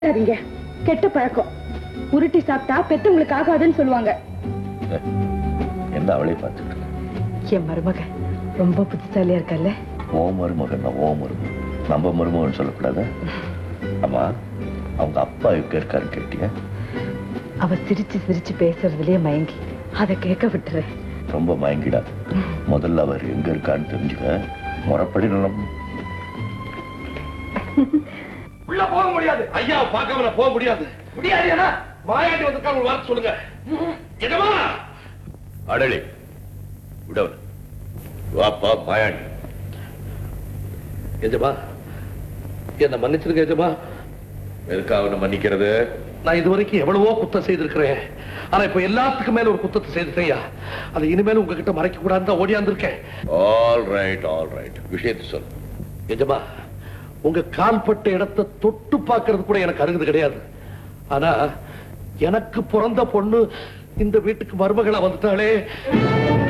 சரிங்க கெட்ட பழக்கம் உருட்டி சாப்பிட்டா பெத்தவங்களுக்கு ஆகாதுன்னு சொல்லுவாங்க என்ன அவளே பார்த்துட்டு என் மருமக ரொம்ப புத்திசாலியா இருக்கல்ல ஓ மருமகன் ஓ மருமகன் நம்ம மருமகன் சொல்லக்கூடாதா அம்மா அவங்க அப்பா எங்க இருக்காரு கேட்டியா அவ சிரிச்சு சிரிச்சு பேசுறதுலயே மயங்கி அதை கேட்க விட்டுறேன் ரொம்ப மயங்கிடா முதல்ல அவர் எங்க இருக்கான்னு தெரிஞ்சுக்க முறைப்படி நலம் உள்ள போக முடியாது ஐயா பார்க்காம நான் போக முடியாது முடியாது ஏன்னா மாயாண்டி வந்திருக்காங்க வர சொல்லுங்க என்னமா அடலி விடவன் வாப்பா மாயாண்டி எஜமா என்ன மன்னிச்சிருங்க எஜமா எதுக்கு அவனை மன்னிக்கிறது நான் இது வரைக்கும் எவ்வளவோ குத்தம் செய்திருக்கிறேன் ஆனா இப்ப எல்லாத்துக்கும் மேல ஒரு குத்தத்தை செய்துட்டேயா அதை இனிமேல் உங்ககிட்ட மறைக்க கூடாதுன்னு தான் ஓடியாந்திருக்கேன் ஆல் ரைட் ஆல் ரைட் விஷயத்தை சொல் எஜமா உங்க கால்பட்ட இடத்தை தொட்டு பார்க்கிறது கூட எனக்கு அருகுது கிடையாது ஆனா எனக்கு பிறந்த பொண்ணு இந்த வீட்டுக்கு மருமகளா வந்துட்டாளே